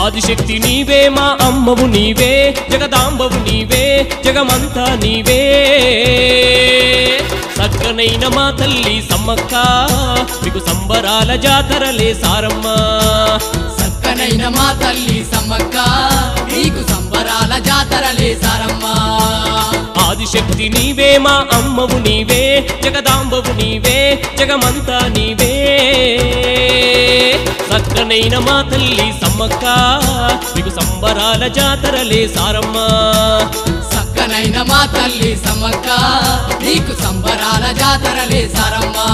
ఆదిశక్తి నీవే మా అమ్మవు నీవే జగదాంబవు నీవే జగమంతా నీవే సక్కనైన మా తల్లి సమ్మక్క మీకు సంబరాల జాతరలే సారమ్మ సక్కనైన మా తల్లి సమ్మక్క నీకు సంబరాల జాతరలే సారమ్మా ఆదిశక్తి నీవే మా అమ్మవు నీవే జగదాంబవు నీవే జగమంతా నీవే సక్కనైన మా తల్లి సమ్మక్క మీకు సంబరాల జాతరలే సారమ్మ సక్కనైన మా తల్లి సమ్మక్క నీకు సంబరాల జాతరలే సారమ్మా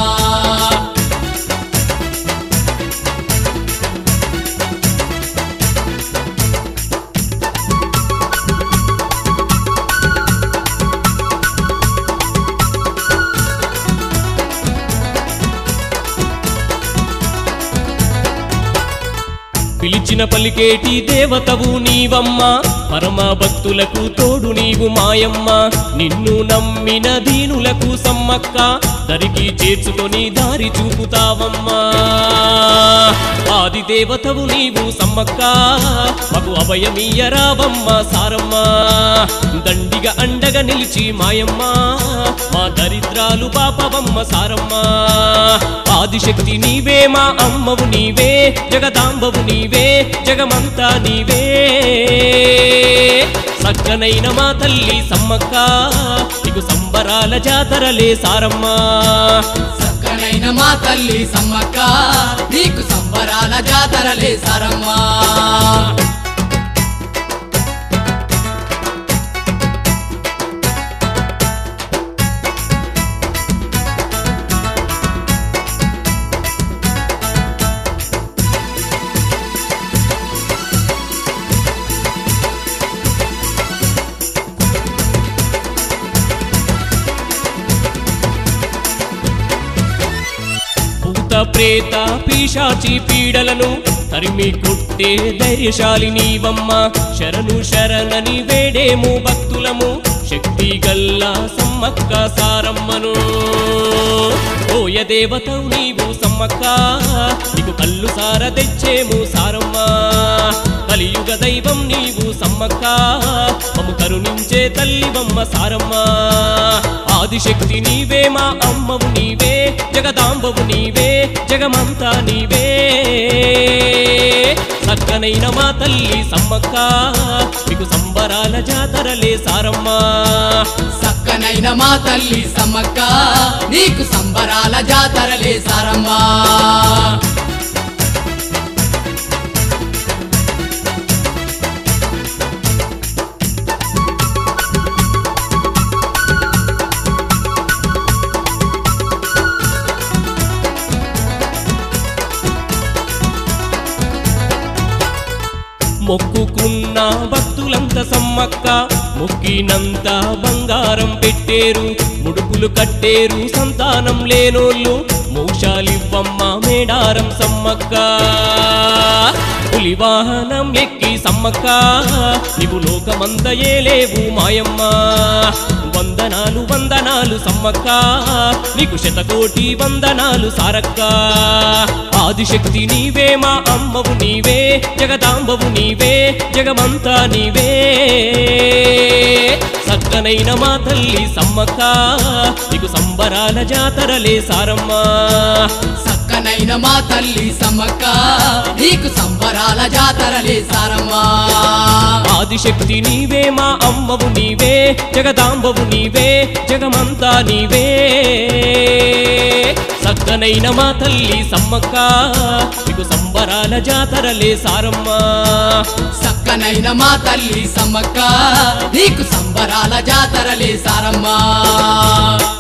పిలిచిన పలికేటి దేవతవు నీవమ్మ పరమ భక్తులకు తోడు నీవు మాయమ్మ నిన్ను నమ్మిన దీనులకు సమ్మక్క దరికి చేర్చుకొని దారి చూపుతావమ్మా ఆది దేవతవు నీవు సమ్మక్క మగు అభయమీయరావమ్మ సారమ్మ దండిగా అండగా నిలిచి మాయమ్మ మా దరిద్రాలు పాపవమ్మ సారమ్మ ఆదిశక్తి నీవే మా అమ్మవు నీవే జగదాంబవు నీవే జగమంతా నీవే సక్కనైన మా తల్లి సమ్మక్క నీకు సంబరాల జాతరలే సారమ్మ సక్కనైన మా తల్లి సమ్మక్క నీకు సంబరాల జాతరలే సారమ్మా భూత ప్రేత పీశాచి పీడలను తరిమి కొట్టే ధైర్యశాలి నీవమ్మ శరణు శరణని వేడేము భక్తులము శక్తి గల్లా సమ్మక్క సారమ్మను ఓయ దేవతవు నీవు సమ్మక్క నీకు కళ్ళు సార తెచ్చేము సారమ్మ కలియుగ దైవం నీవు సమ్మక్క మము కరుణించే తల్లివమ్మ సారమ్మ ఆదిశక్తి నీవే మా అమ్మవు నీవే జగదాంబవు నీవే జగమంతా నీవే సక్కనైన మా తల్లి సమ్మక్క మీకు సంబరాల జాతరలే సారమ్మ సక్కనైన మా తల్లి సమ్మక్క నీకు సంబరాల జాతరలే సారమ్మా మొక్కుకున్న భక్తులంత సమ్మక్క మొక్కినంత బంగారం పెట్టేరు ముడుపులు కట్టేరు సంతానం లేనోళ్ళు మోషాలివ్వమ్మ మేడారం సమ్మక్క పులి వాహనం ఎక్కి సమ్మక్క నీవు లోకమంత ఏలేవు మాయమ్మ వందనాలు వందనాలు సమ్మక్క నీకు శతకోటి వందనాలు సారక్క ఆదిశక్తి నీవే మా అమ్మవు నీవే జగదాంబవు నీవే జగమంతా నీవే సక్కనైన మా తల్లి సమ్మక్క నీకు సంబరాల జాతరలే సారమ్మ సక్కనైన మా తల్లి సమ్మక్క నీకు సంబరాల జాతరలే సారమ్మా ఆదిశక్తి నీవే మా అమ్మవు నీవే జగదాంబవు నీవే జగమంతా నీవే సక్కనైన మా తల్లి సమ్మక్క నీకు సంబరాల జాతరలే సారమ్మ సక్కనైన మా తల్లి సమ్మక్క నీకు సంబరాల జాతరలే సారమ్మా